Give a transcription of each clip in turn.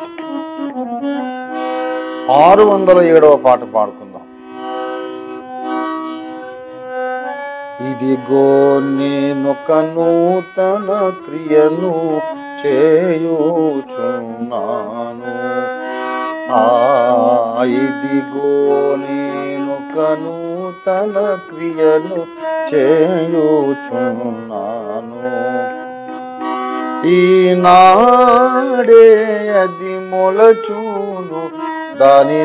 ఆరు వందల ఏడవ పాట పాడుకుందాం ఇదిగో నేనొక నూతన క్రియను చేయుచున్నాను ఆ ఇదిగో నేనొక నూతన క్రియను చేయుచున్నాను ఈనాడే అది మొలచూను దాని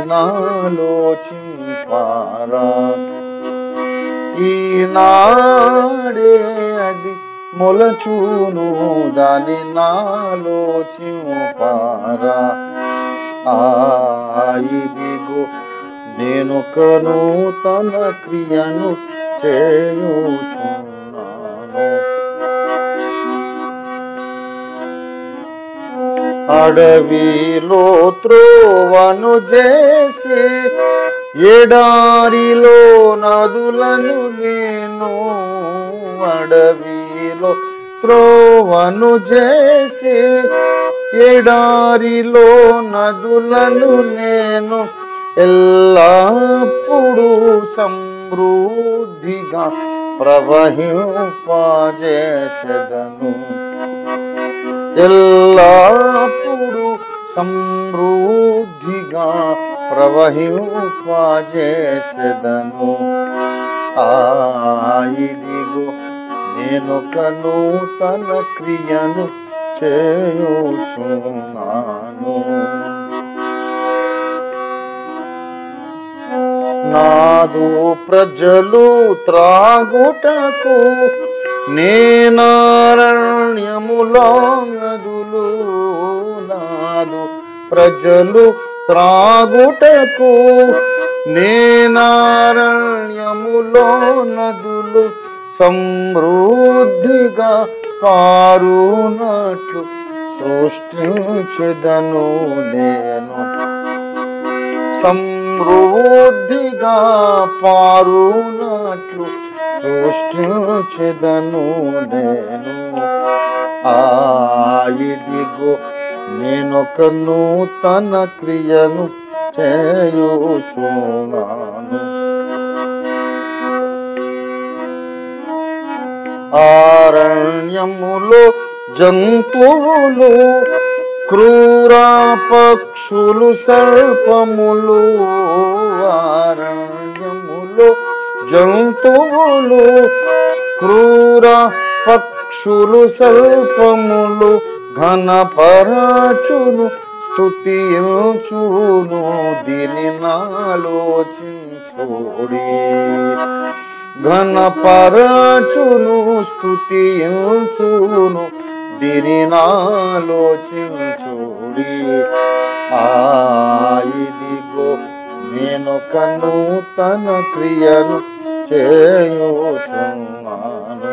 నాలోచింపారా ఈనాడే అది మొలచూను దాని నాలోచింపారా ఆ ఇదిగో నేనొక నూతన క్రియను చేయుచున్నాను అడవిలో త్రోవను చేసి ఎడారిలో నదులను నేను అడవిలో త్రోవను చేసి ఎడారిలో నదులను నేను ఎల్లప్పుడూ సమృద్ధిగా ప్రవహింపజేసెదను ఎల్లప్పుడు సమృద్ధిగా ప్రవహింపజేసెదను ఆ ఇదిగో నేనొక నూతన క్రియను చేయుచున్నాను నాదు ప్రజలు త్రాగుటకు నేనారణ్యములో నదులు నాదు ప్రజలు త్రాగుటకు నేనారణ్యములో నదులు సమృద్ధిగా పారునట్లు సృష్టించెదను నేను సమృద్ధిగా పారునట్లు సృష్టించెదను నేను ఆ ఇదిగో నేనొక నూతన క్రియను చేయుచున్నాను ఆరణ్యములో జంతువులు క్రూర పక్షులు సర్పములు ఆరణ్యములో జంతువులు క్రూర పక్షులు సర్పములు ఘనపరచును స్తుతించును దీని నాలోచించుడి ఘనపరచును స్తుతించును దీని నాలోచించుడి ఆ ఇదిగో నేనొక నూతన క్రియను చేయుచున్నాను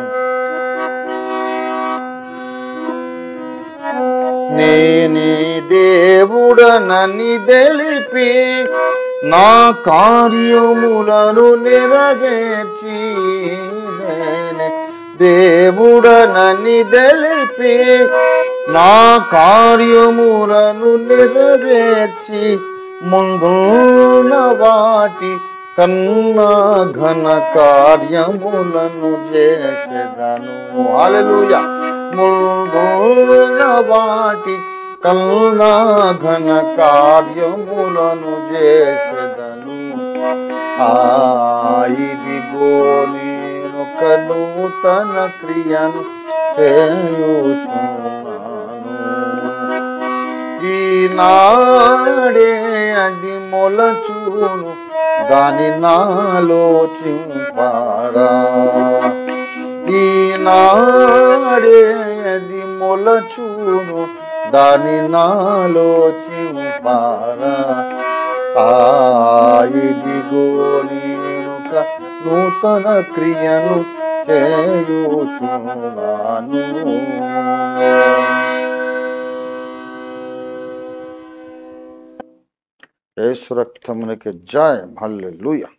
నేనే దేవుడనని తెలిపి నా కార్యములను నెరవేర్చి నేనే దేవుడనని తెలిపి నా కార్యములను నెరవేర్చి ముందున్న వాటి కన్నా ఘన కార్యములను చేసేదను హల్లెలూయా ముందున్న వాటి కన్నా ఘన కార్యములను చేసేదను ఆ ఇదిగో నేనొక నూతన క్రియను చేయుచున్నాను ఈనాడే అది మొలచూను దాని నాలోచింపారా ఈనాడే అది మొలచూను దాని నాలోచింపారా ఆ ఇదిగో నేనుక నూతన క్రియను చేయుచున్నాను యేసు రక్తమునికి జయం హల్లెలూయా